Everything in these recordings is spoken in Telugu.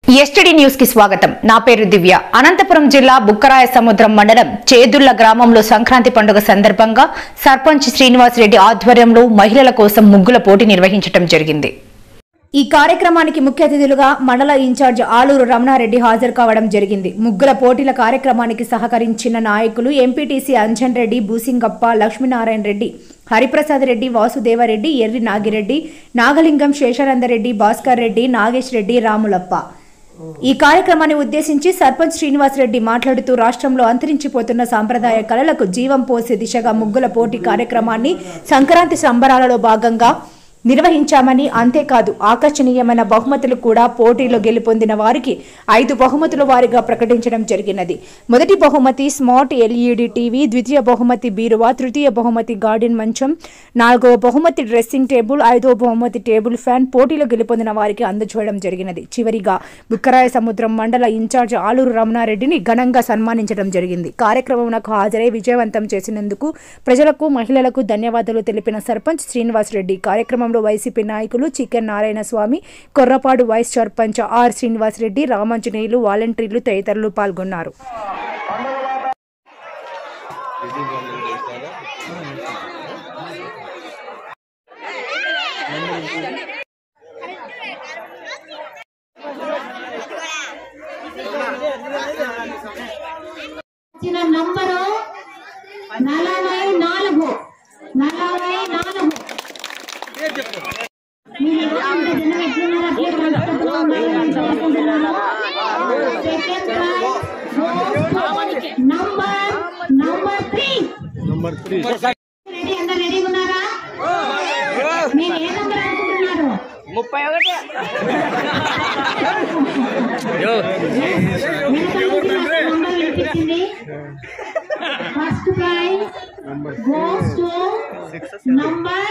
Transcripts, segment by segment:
ఎస్టీడీ న్యూస్ కి స్వాగతం నా పేరు దివ్య అనంతపురం జిల్లా బుక్కరాయ సముద్రం మండలం చేదుళ్ల గ్రామంలో సంక్రాంతి పండుగ సందర్భంగా సర్పంచ్ శ్రీనివాస్ రెడ్డి ఆధ్వర్యంలో మహిళల కోసం ముగ్గుల పోటీ నిర్వహించడం జరిగింది ఈ కార్యక్రమానికి ముఖ్య అతిథులుగా మండల ఇన్ఛార్జ్ ఆలూరు రమణారెడ్డి హాజరు కావడం జరిగింది ముగ్గుల పోటీల కార్యక్రమానికి సహకరించిన నాయకులు ఎంపీటీసీ అంజన్ రెడ్డి బూసింగప్ప లక్ష్మీనారాయణ రెడ్డి హరిప్రసాద్ రెడ్డి వాసుదేవరెడ్డి ఎర్రి నాగిరెడ్డి నాగలింగం శేషానందరెడ్డి భాస్కర్ రెడ్డి నాగేష్ రెడ్డి రాములప్ప ఈ కార్యక్రమాన్ని ఉద్దేశించి సర్పంచ్ శ్రీనివాస్ రెడ్డి మాట్లాడుతూ రాష్ట్రంలో అంతరించిపోతున్న సాంప్రదాయ కళలకు జీవం పోసే దిశగా ముగ్గుల పోటీ కార్యక్రమాన్ని సంక్రాంతి సంబరాలలో భాగంగా నిర్వహించామని అంతేకాదు ఆకర్షణీయమైన బహుమతులు కూడా పోటీలో గెలుపొందిన వారికి ఐదు బహుమతుల వారిగా ప్రకటించడం జరిగినది మొదటి బహుమతి స్మార్ట్ ఎల్ఈడి టీవీ ద్వితీయ బహుమతి బీరువా తృతీయ బహుమతి గార్డెన్ మంచం నాలుగవ బహుమతి డ్రెస్సింగ్ టేబుల్ ఐదవ బహుమతి టేబుల్ ఫ్యాన్ పోటీలో గెలుపొందిన వారికి అందజేయడం జరిగినది చివరిగా బుక్కరాయ సముద్రం మండల ఇన్ఛార్జ్ ఆలూరు రమణారెడ్డిని ఘనంగా సన్మానించడం జరిగింది కార్యక్రమంకు హాజరై విజయవంతం చేసినందుకు ప్రజలకు మహిళలకు ధన్యవాదాలు తెలిపిన సర్పంచ్ శ్రీనివాస్ రెడ్డి కార్యక్రమంలో వైసీపీ నాయకులు chicken Narayana Swamy Korrapadu vice sarpanch R Srinivas Reddy Ramanjaneyulu వాలంటీర్లు తదితరులు పాల్గొన్నారు ఇచ్చిన నంబరు నలభై నాలుగు నలభై నాలుగు మీరు రోజంతా జనం ఎట్లున్నారు అట్లే పరిస్థితుల్లో ఉన్నారని నేను కోరుకుంటున్నాను. Second prize number number three ready అందరు రెడీగా ఉన్నారా మీరు ఏ నంబర్ అనుకుంటున్నారు ముప్పై ఒకటి నంబర్ వినిపించింది first prize goes to number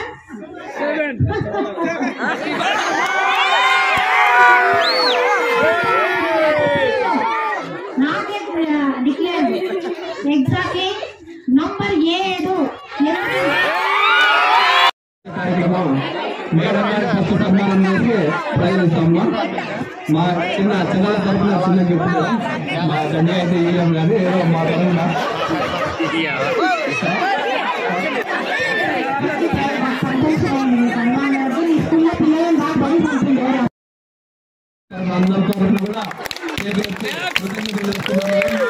నాకే డిక్లేర్ ఎగ్జాక్ట్లీ నంబర్ ఏడు కార్యక్రమం మేడం గారి ఫస్ట్ సన్మానం చేసి ప్రయత్నిస్తాము మా చిన్న చిన్న తరఫున చిన్న గిఫ్ట్ మా తండ్రి అయితే ఇయ్యం కానీ ఏదో మా తరఫున సన్మానాలు మీ స్కూల్లో పిల్లలు బాగా భవిష్యత్తు అందరి తరఫున కూడా చేతులెత్తి కృతజ్ఞతలు తెలుపుతున్నాము.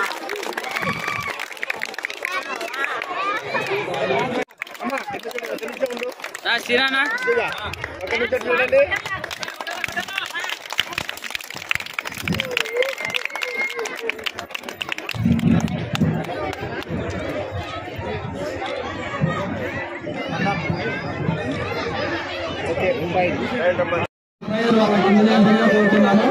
సిరానా ప్రైజ్ వాళ్ళకి ఇంజనీరింగ్ కోరుతున్నాము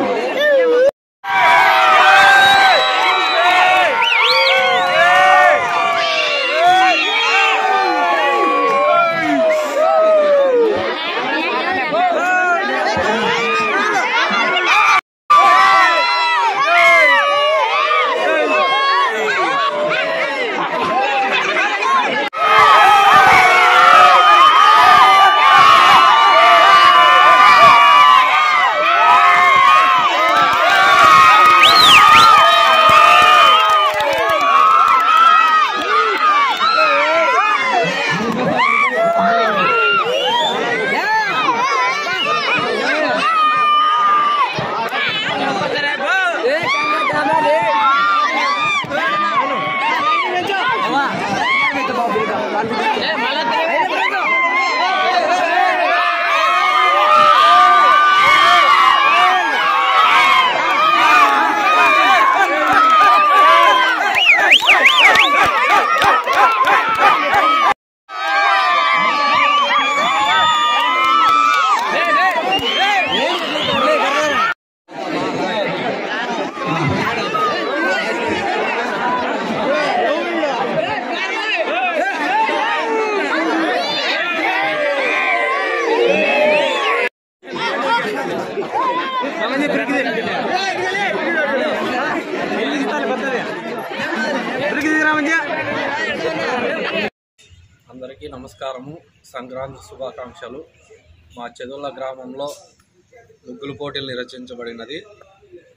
అందరికీ నమస్కారము సంక్రాంతి శుభాకాంక్షలు మా చెదుల గ్రామంలో ముగ్గులు పోటీలు నిర్వహించబడినది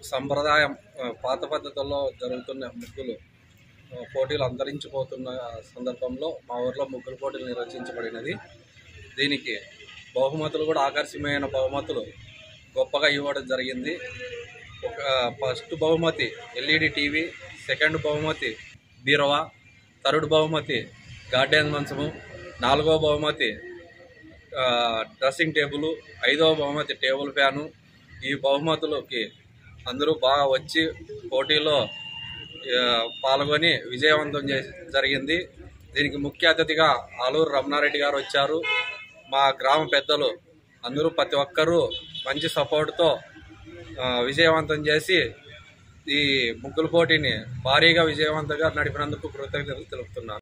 సంప్రదాయం ఆ, పాత పద్ధతుల్లో జరుగుతున్న ముగ్గులు ఆ, పోటీలు అంతరించిపోతున్న సందర్భంలో మా ఊర్లో ముగ్గులు పోటీలు నిర్వహించబడినది దీనికి బహుమతులు కూడా ఆకర్షణీయమైన బహుమతులు గొప్పగా ఇవ్వడం జరిగింది ఒక ఫస్ట్ బహుమతి ఎల్ఈడి టీవీ సెకండ్ బహుమతి బీరవా థర్డ్ బహుమతి గార్డెన్ మంచము నాలుగో బహుమతి ఆ, డ్రెస్సింగ్ టేబుల్ ఐదవ బహుమతి టేబుల్ ఫ్యాను ఈ బహుమతులకి అందరూ బాగా వచ్చి పోటీలో ఆ, పాల్గొని విజయవంతం చేసి జరిగింది దీనికి ముఖ్య అతిథిగా ఆలూరు రమణారెడ్డి గారు వచ్చారు మా గ్రామ పెద్దలు అందరూ ప్రతి ఒక్కరూ మంచి సపోర్ట్తో ఆ, విజయవంతం చేసి ఈ ముగ్గుల పోటీని భారీగా విజయవంతంగా నడిపినందుకు కృతజ్ఞతలు తెలుపుతున్నాను